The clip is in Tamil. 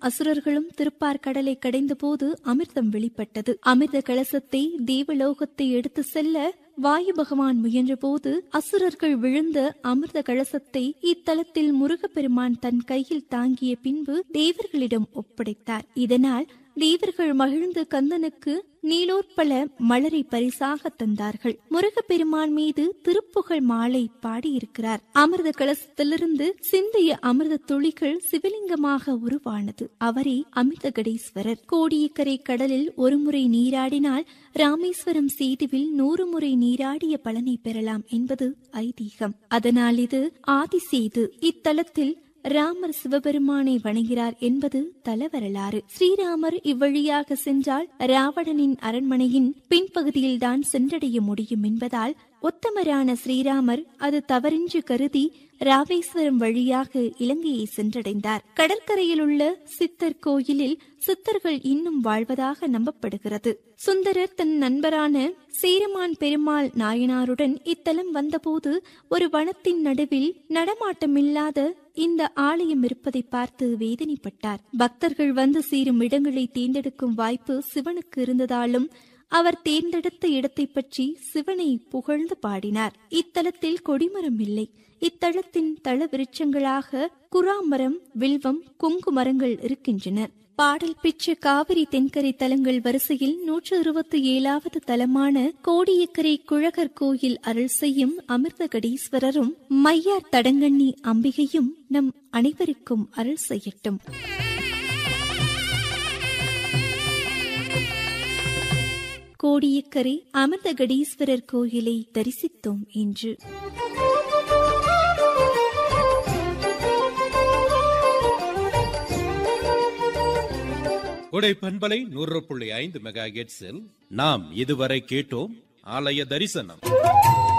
அசுரர்களும் திருப்பார் கடலை கடைந்தபோது அமிர்தம் வெளிப்பட்டது அமிர்த கலசத்தை தேவலோகத்தை எடுத்து செல்ல வாயு பகவான் முயன்றபோது அசுரர்கள் விழுந்த அமிர்த கலசத்தை இத்தலத்தில் முருகப்பெருமான் தன் கையில் தாங்கிய பின்பு தேவர்களிடம் ஒப்படைத்தார் இதனால் தேவர்கள் மகிழ்ந்து கந்தனுக்கு நீலோற்பல மலரை பரிசாக தந்தார்கள் முருகப்பெருமான் மீது திருப்புகழ் மாலை பாடியிருக்கிறார் அமிர்த கலசத்திலிருந்து சிந்திய அமிர்த துளிகள் சிவலிங்கமாக உருவானது அவரே அமிர்தகடீஸ்வரர் கோடியக்கரை கடலில் ஒருமுறை நீராடினால் ராமேஸ்வரம் சேதுவில் நூறு முறை நீராடிய பலனை பெறலாம் என்பது ஐதீகம் அதனால் இது ஆதிசேது இத்தலத்தில் ராமர் சிவபெருமானை வணங்கிறார் என்பது தலவரலாறு ஸ்ரீராமர் இவ்வழியாக சென்றால் ராவணனின் அரண்மனையின் பின்பகுதியில்தான் சென்றடைய முடியும் என்பதால் ஒத்தமரான ஸ்ரீராமர் அது தவறின்றி கருதி ராமேஸ்வரம் வழியாக இலங்கையை சென்றடைந்தார் கடற்கரையில் உள்ள சித்தர் கோயிலில் சித்தர்கள் இன்னும் வாழ்வதாக நம்பப்படுகிறது சுந்தரர் தன் நண்பரான சேரமான் பெருமாள் நாயனாருடன் இத்தலம் வந்தபோது ஒரு வனத்தின் நடுவில் நடமாட்டமில்லாத இந்த ஆலயம் இருப்பதை பார்த்து வேதனைப்பட்டார் பக்தர்கள் வந்து சேரும் இடங்களை தேர்ந்தெடுக்கும் வாய்ப்பு சிவனுக்கு இருந்ததாலும் அவர் தேர்ந்தெடுத்த இடத்தை பற்றி சிவனை புகழ்ந்து பாடினார் இத்தலத்தில் கொடிமரம் இல்லை இத்தலத்தின் தள விருட்சங்களாக குராமரம் வில்வம் குங்கு மரங்கள் இருக்கின்றன பாடல் பிச்சு காவிரி தென்கரை தலங்கள் வரிசையில் நூற்று இருபத்தி ஏழாவது தலமான கோடியக்கரை குழகர் கோயில் அருள் செய்யும் அமிர்தகடீஸ்வரரும் மையார் தடங்கண்ணி அம்பிகையும் நம் அனைவருக்கும் அருள் செய்யட்டும் கோடியக்கரை அமிர்தகடீஸ்வரர் கோயிலை தரிசித்தோம் இன்று கொடை பண்பலை நூறு புள்ளி ஐந்து மெகா நாம் இதுவரை கேட்டோம் ஆலய தரிசனம்